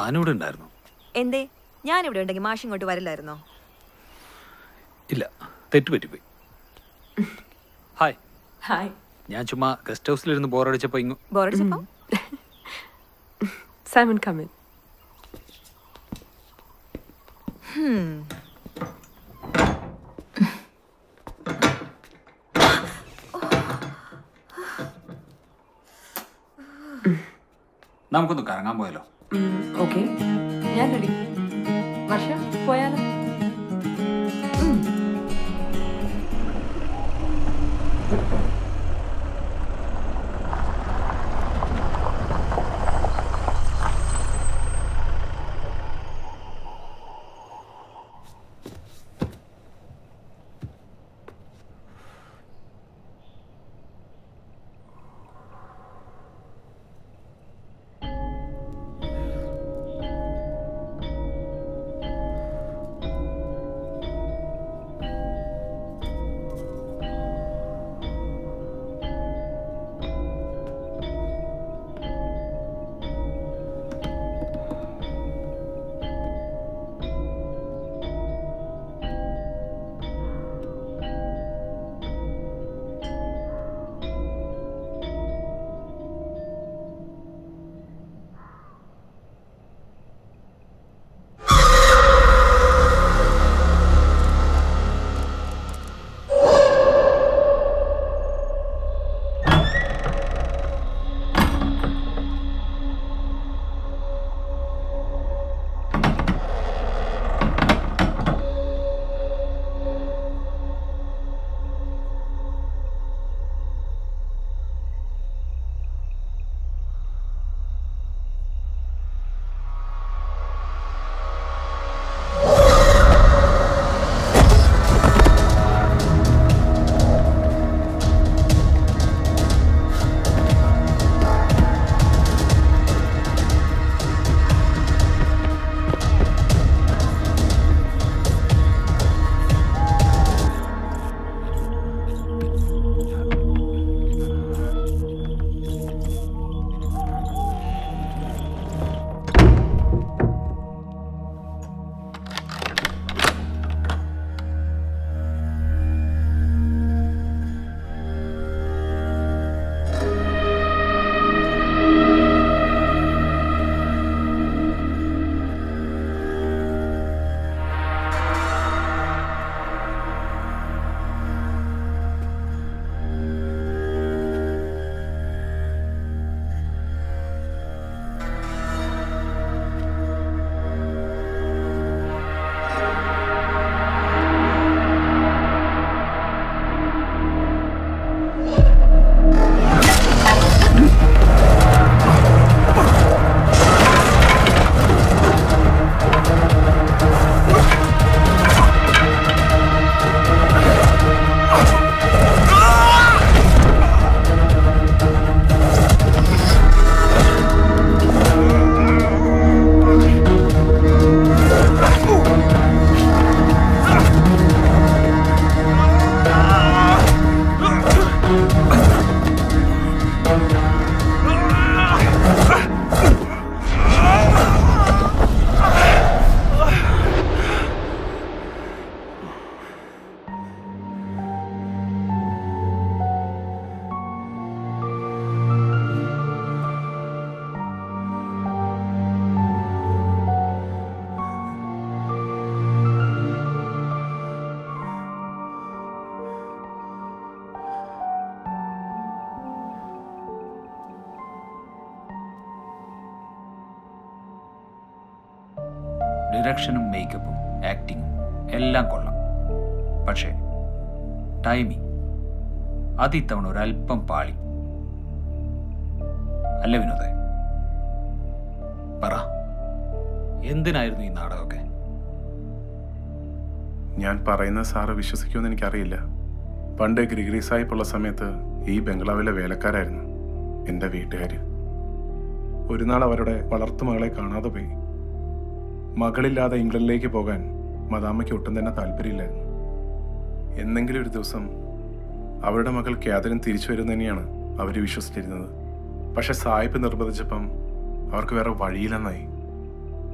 അനുവിടെ ഉണ്ടായിരുന്നു എന്തേ ഞാൻ ഇവിടെ ഉണ്ടെങ്കിൽ മാഷ് ഇങ്ങോട്ട് വരില്ലായിരുന്നോ ഇല്ല തെറ്റുപറ്റിപ്പോയി ഹായ് ഹായ് ഞാൻ ചുമ്മാ ഗസ്റ്റ് ഹൗസിലിരുന്ന് ബോറടിച്ചപ്പോൾ ഇങ്ങോ ബോറടിച്ചപ്പോ സൈമൺ കമിൻ നമുക്കൊന്ന് കറങ്ങാൻ പോയാലോ ഓക്കെ ഞാൻ റെഡി വർഷ പോയാലോ ഡിറക്ഷനും മേക്കപ്പും ആക്ടിങ്ങും എല്ലാം കൊള്ളാം പക്ഷേ ടൈമിങ് അത് ഇത്തവണ ഒരല്പം പാളി അല്ല വിനോദേ പറ എന്തിനായിരുന്നു ഈ നാടകമൊക്കെ ഞാൻ പറയുന്ന സാറ് വിശ്വസിക്കുമെന്ന് എനിക്കറിയില്ല പണ്ട് ഗ്രിഗറി സാഹിബുള്ള സമയത്ത് ഈ ബംഗ്ലാവിലെ വേലക്കാരായിരുന്നു എൻ്റെ വീട്ടുകാർ ഒരു നാൾ അവരുടെ വളർത്തുമകളെ കാണാതെ പോയി മകളില്ലാതെ ഇംഗ്ലണ്ടിലേക്ക് പോകാൻ മദാമ്മയ്ക്ക് ഒട്ടും തന്നെ താല്പര്യമില്ലായിരുന്നു എന്നെങ്കിലും ഒരു ദിവസം അവരുടെ മകൾ കാതറിൻ തിരിച്ചു വരും തന്നെയാണ് അവർ വിശ്വസിച്ചിരുന്നത് പക്ഷെ സായിപ്പ് നിർബന്ധിച്ചപ്പം അവർക്ക് വേറെ വഴിയില്ലെന്നായി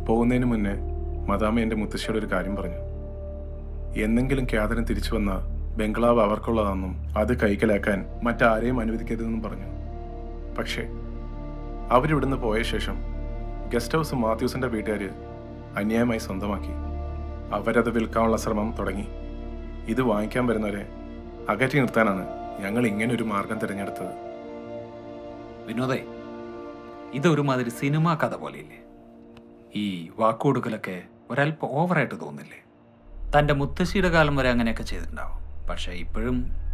പോകുന്നതിന് മുന്നേ മദാമ എൻ്റെ മുത്തശ്ശിയോട് ഒരു കാര്യം പറഞ്ഞു എന്നെങ്കിലും ക്യാതരൻ തിരിച്ചു വന്ന ബംഗ്ലാവ് അവർക്കുള്ളതാണെന്നും അത് കൈക്കലാക്കാൻ മറ്റാരെയും അനുവദിക്കരുതെന്നും പറഞ്ഞു പക്ഷേ അവരിവിടുന്ന് പോയ ശേഷം ഗസ്റ്റ് ഹൗസ് മാത്യൂസിന്റെ വീട്ടുകാർ അന്യായമായി സ്വന്തമാക്കി അവരത് വിൽക്കാനുള്ള ശ്രമം തുടങ്ങി ഇത് വാങ്ങിക്കാൻ വരുന്നവരെ അകറ്റി നിർത്താനാണ് ഞങ്ങൾ ഇങ്ങനെ ഒരു മാർഗം തിരഞ്ഞെടുത്തത് വിനോദേ ഇതൊരുമാതിരി സിനിമാ കഥ പോലെയില്ലേ ഈ വാക്കുകൊടുക്കലൊക്കെ ഒരല്പം ഓവറായിട്ട് തോന്നില്ലേ തൻ്റെ മുത്തശ്ശിയുടെ കാലം വരെ അങ്ങനെയൊക്കെ ചെയ്തിട്ടുണ്ടാവും പക്ഷേ ഇപ്പോഴും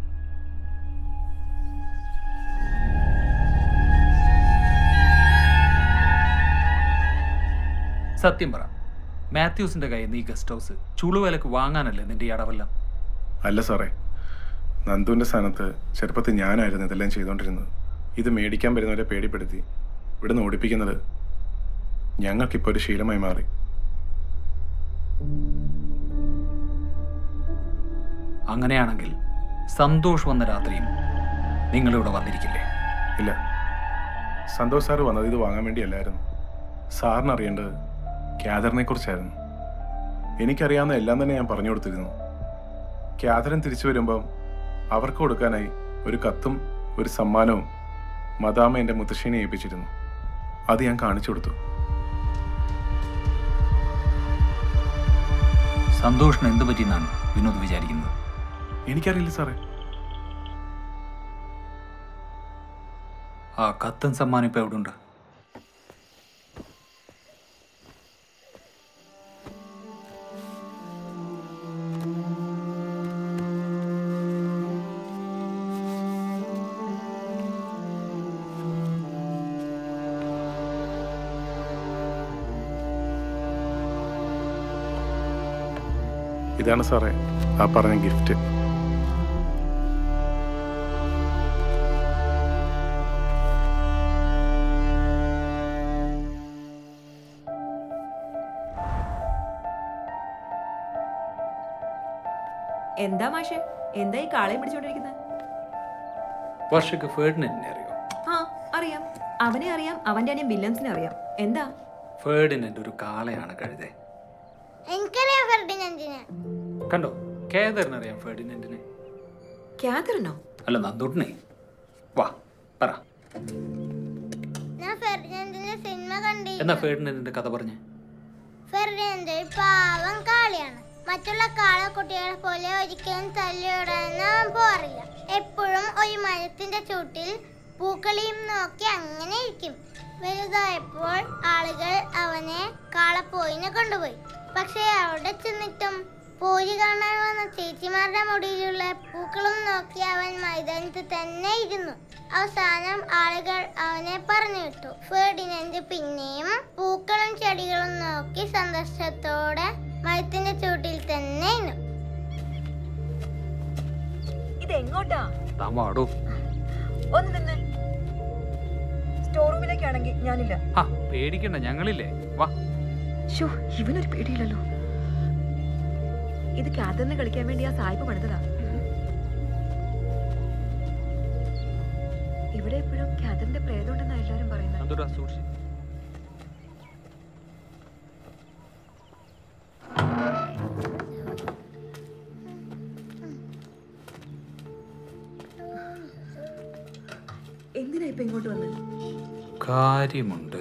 സത്യം പറ മാത്യൂസിന്റെ കയ്യിൽ നിന്ന് ഈ ഗസ്റ്റ് ഹൗസ് ചുളുവിലക്ക് വാങ്ങാനല്ലേ നിന്റെ ഈ അടവെല്ലാം അല്ല സാറേ നന്ദുവിൻ്റെ സ്ഥാനത്ത് ചെറുപ്പത്തിൽ ഞാനായിരുന്നു ഇതെല്ലാം ചെയ്തുകൊണ്ടിരുന്നത് ഇത് മേടിക്കാൻ വരുന്നവരെ പേടിപ്പെടുത്തി ഇവിടുന്ന് ഓടിപ്പിക്കുന്നത് ഞങ്ങൾക്കിപ്പോൾ ഒരു ശീലമായി മാറി അങ്ങനെയാണെങ്കിൽ സന്തോഷ് വന്ന രാത്രിയും നിങ്ങളിവിടെ വന്നിരിക്കില്ലേ ഇല്ല സന്തോഷ് സാറ് വന്നത് ഇത് വാങ്ങാൻ വേണ്ടിയല്ലായിരുന്നു സാറിന് അറിയേണ്ടത് ക്യാദറിനെ കുറിച്ചായിരുന്നു എനിക്കറിയാവുന്ന എല്ലാം തന്നെ ഞാൻ പറഞ്ഞു കൊടുത്തിരുന്നു ക്യാദറൻ തിരിച്ചു വരുമ്പം അവർക്ക് കൊടുക്കാനായി ഒരു കത്തും ഒരു സമ്മാനവും മദാമ എൻ്റെ മുത്തശ്ശീനെ ഏൽപ്പിച്ചിരുന്നു അത് ഞാൻ കാണിച്ചു കൊടുത്തു സന്തോഷിന് എന്ത് പറ്റിയെന്നാണ് വിനോദ് വിചാരിക്കുന്നത് എനിക്കറിയില്ല സാറേ ആ കത്തും സമ്മാനം ഇപ്പൊ എവിടെ ഉണ്ട് ഇതാണ് സാറേ ആ പറഞ്ഞ ഗിഫ്റ്റ് എന്താ മാഷെ എന്താ ഈ കാളയും പിടിച്ചോണ്ടിരിക്കുന്നത് വർഷക്ക് ഫേർഡിനെ അറിയോ ആ അറിയാം അവനെ അറിയാം അവന്റെ അനിയൻ വില്യംസിനെ അറിയാം എന്താ ഫേർഡിനൻ്റെ ഒരു കാളയാണ് കഴുതേ എനിക്കറിയാം ഫെർഡിനന്ദിനെ കണ്ടോ കേദറിനറിയാം ഫേർഡിനൻറ്റിനെ ക്യാതറിനോ അല്ല നന്ദൂട്ടിനെ വാ പറ ഞാൻ ഫെർഡിനന്ദിന്റെ സിനിമ കണ്ടി എന്നാ ഫേർഡിനൻറ്റിന്റെ കഥ പറഞ്ഞേ ഫെർഡിനന്ദ ഒരു പാവം കാളിയാണ് മറ്റുള്ള കാളക്കുട്ടികളെ പോലെ ഒരിക്കലും തല്ലിയോടാനൊന്നും അവൻ പോറില്ല എപ്പോഴും ഒരു മരത്തിന്റെ ചൂട്ടിൽ പൂക്കളിയും നോക്കി അങ്ങനെ ഇരിക്കും വലുതായപ്പോൾ ആളുകൾ അവനെ കാളപ്പോയിനെ കൊണ്ടുപോയി പക്ഷേ അവിടെ ചെന്നിട്ടും പോരി കാണാൻ വന്ന ചേച്ചിമാരുടെ മുടിയിലുള്ള പൂക്കളും നോക്കി അവൻ മൈതാനത്ത് തന്നെ ഇരുന്നു അവസാനം ആളുകൾ അവനെ പറഞ്ഞു വിട്ടു ഫേർഡിനൻഡ് പിന്നെയും പൂക്കളും ചെടികളും നോക്കി സന്തോഷത്തോടെ മരത്തിന്റെ ചൂട്ടിൽ തന്നെ ഇരുന്നു ഇത് എങ്ങോട്ടാ താൻ വാടോ ഒന്ന് നിന്ന് സ്റ്റോർ റൂമിലേക്കാണെങ്കിൽ ഞാനില്ല ആ പേടിക്കണ്ട ഞങ്ങളില്ലേ വാ ഷോ ഇവനൊരു പേടിയില്ലല്ലോ ഇത് ക്യാതറിന് കളിക്കാൻ വേണ്ടി ആ സായിപ്പ് പണിതതാ ഇവിടെ എപ്പോഴും ക്യാതറിന്റെ പ്രേതമുണ്ടെന്നാ എല്ലാരും പറയുന്നത് നന്ദൂടാ സൂക്ഷിച്ച് എന്തിനാ ഇപ്പൊ ഇങ്ങോട്ട് വന്നത് കാര്യമുണ്ട്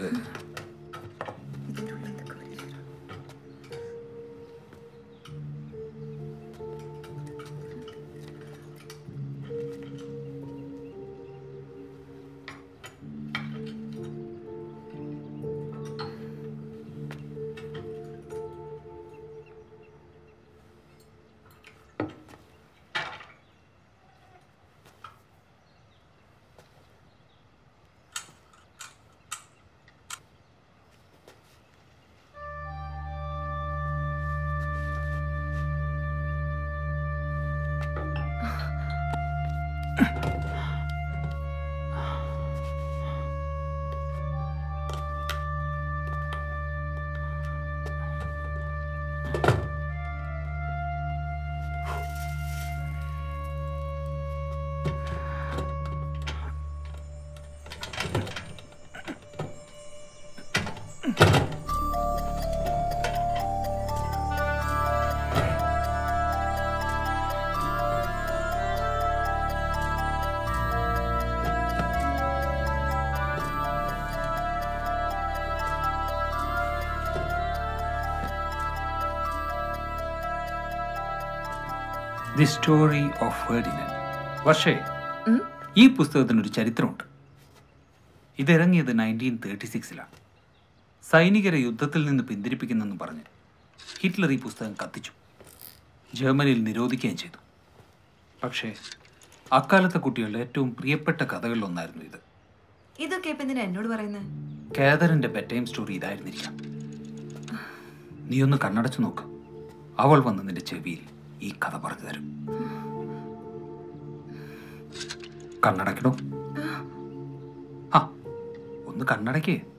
ദി സ്റ്റോറി ഓഫ് ഫെർഡിനൻഡ് പക്ഷേ ഉം? ഈ പുസ്തകത്തിനൊരു ചരിത്രമുണ്ട് ഇതിറങ്ങിയത് നയൻറ്റീൻ തേർട്ടി സിക്സിലാണ് സൈനികരെ യുദ്ധത്തിൽ നിന്ന് പിന്തിരിപ്പിക്കുന്നെന്ന് പറഞ്ഞ് ഹിറ്റ്ലർ ഈ പുസ്തകം കത്തിച്ചു ജർമ്മനിയിൽ നിരോധിക്കുകയും ചെയ്തു പക്ഷേ അക്കാലത്തെ കുട്ടികളുടെ ഏറ്റവും പ്രിയപ്പെട്ട കഥകളിലൊന്നായിരുന്നു ഇത് ഇതൊക്കെ ഇപ്പൊ എന്തിനാ എന്നോട് പറയുന്നത് കാതറിന്റെ ബെറ്റൈം സ്റ്റോറി ഇതായിരുന്നിരിക്കാം നീ ഒന്ന് കണ്ണടച്ചു നോക്ക് അവൾ വന്ന് നിന്റെ ചെവിയിൽ ഈ കഥ പറഞ്ഞു തരും കണ്ണടക്കണോ ആ ഒന്ന് കണ്ണടക്കേ